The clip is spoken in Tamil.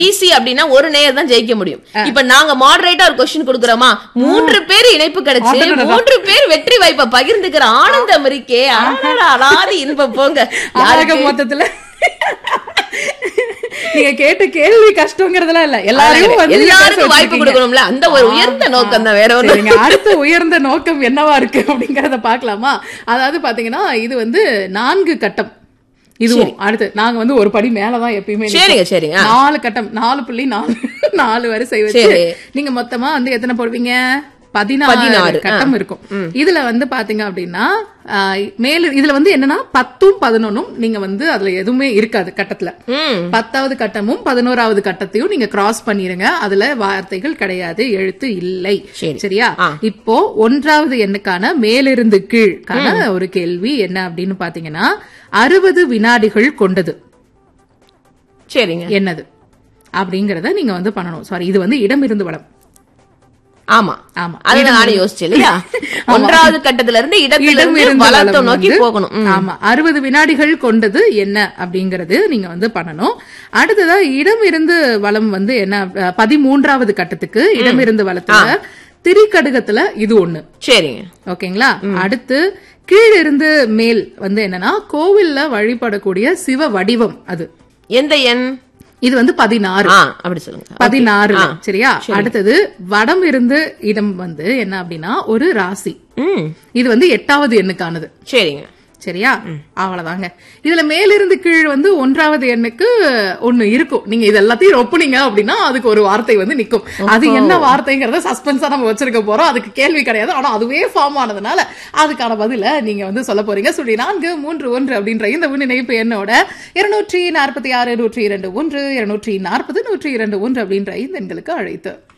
ஈஸி அப்படின்னா ஒரு நேயர் தான் ஜெயிக்க முடியும் இப்ப நாங்க மாடரேட்டா ஒரு கொஸ்டின் கொடுக்குறோமா மூன்று பேர் இணைப்பு கிடைச்சு அடடடடா. மூன்று பேர் வெற்றி வாய்ப்பை பகிர்ந்துக்கிற ஆனந்தம் இருக்கே அடடா, அலாதி இன்பம் போங்க ஆக யாருக்கு மொத்தத்துல நீங்க கேட்ட கேள்வி கஷ்டங்கிறதுலாம் இல்ல எல்லாரையும் வந்து நீங்க பேச எல்லாருக்கும் வாய்ப்பு வச்சிருக்கீங்க. கொடுக்கணும்ல அந்த ஒரு உயர்ந்த நோக்கம் தான் வேற ஒண்ணு சரிங்க அடுத்த உயர்ந்த நோக்கம் என்னவா இருக்கு அப்படிங்கறத பார்க்கலாமா அதாவது பாத்தீங்கன்னா இது வந்து நான்கு கட்டம் இதுவும் அடுத்து நாங்க வந்து ஒரு படி மேலதான் எப்பயுமே நிப்போம். சரிங்க சரிங்க ஆ. நாலு கட்டம் நாலு புள்ளி நாலு நாலு வரிசை வச்சு சரி. நீங்க மொத்தமா வந்து எத்தனை போடுவீங்க பதினாறு பதினாறு, கட்டம் இருக்கும் இதுல வந்து பாத்தீங்க அப்படின்னா ஆஹ், மேல இதுல வந்து என்னன்னா பத்தும் பதினொன்னும் நீங்க வந்து அதுல எதுவுமே இருக்காது கட்டத்துல ம் பத்தாவது கட்டமும் பதினோராவது கட்டத்தையும் நீங்க கிராஸ் பண்ணிருங்க அதுல வார்த்தைகள் கிடையாது எழுத்து இல்லை சரி. சரியா ஆ. இப்போ ஒன்றாவது எண்ணுக்கான மேலிருந்து கீழ்கான ஒரு கேள்வி என்ன அப்படின்னு பாத்தீங்கன்னா அறுபது வினாடிகள் கொண்டது சரிங்க என்னது அப்படிங்கறத நீங்க வந்து பண்ணணும் சாரி இது வந்து இடமிருந்து வளம் ஆமா ஆமா அதுதான் நானும் யோசிச்சேன் இல்லையா ஒன்றாவது கட்டத்துல இருந்து இடத்துல இருந்து இடமிருந்து வளத்தை வலம் நோக்கி வந்து- போகணும் ம். ஆமா அறுபது வினாடிகள் கொண்டது என்ன அப்படிங்கறது நீங்க வந்து பண்ணணும் அடுத்ததா இடம் இருந்து வளம் வந்து என்ன அஹ், பதிமூன்றாவது கட்டத்துக்கு இடமிருந்து வளத்துல திரிகடுகத்துல இது ஒண்ணு சரிங்க ஓகேங்களா அடுத்து கீழிருந்து மேல் வந்து என்னன்னா கோவில்ல வழிபடக்கூடிய சிவ வடிவம் அது எந்த எண் இது வந்து பதினாறு ஆ அப்படி சொல்லுங்க பதினாறு சரியா அடுத்தது வடம் இருந்து இடம் வந்து என்ன அப்படின்னா ஒரு ராசி ம் இது வந்து எட்டாவது எண்ணுக்கானது சரிங்க சரியா அவ்வளவுதாங்க இதுல மேலிருந்து கீழ் வந்து ஒன்றாவது எண்ணுக்கு ஒண்ணு இருக்கும் நீங்க இது எல்லாத்தையும் ஒப்புனீங்க அப்படின்னா அதுக்கு ஒரு வார்த்தை வந்து நிக்கும் அது என்ன வார்த்தைங்கிறத சஸ்பென்ஸா நம்ம வச்சிருக்க போறோம் அதுக்கு கேள்வி கிடையாது ஆனா அதுவே ஃபார்ம் ஆனதுனால அதுக்கான பதில நீங்க வந்து சொல்ல போறீங்க சொல்லி நான்கு மூன்று ஒன்று அப்படின்ற இந்த முன்னிணைப்பு எண்ணோட இருநூற்றி நாற்பத்தி ஆறு நூற்றி இரண்டு ஒன்று இருநூற்றி நாற்பது நூற்றி இரண்டு ஒன்று அப்படின்ற இந்த எண்களுக்கு அழைத்து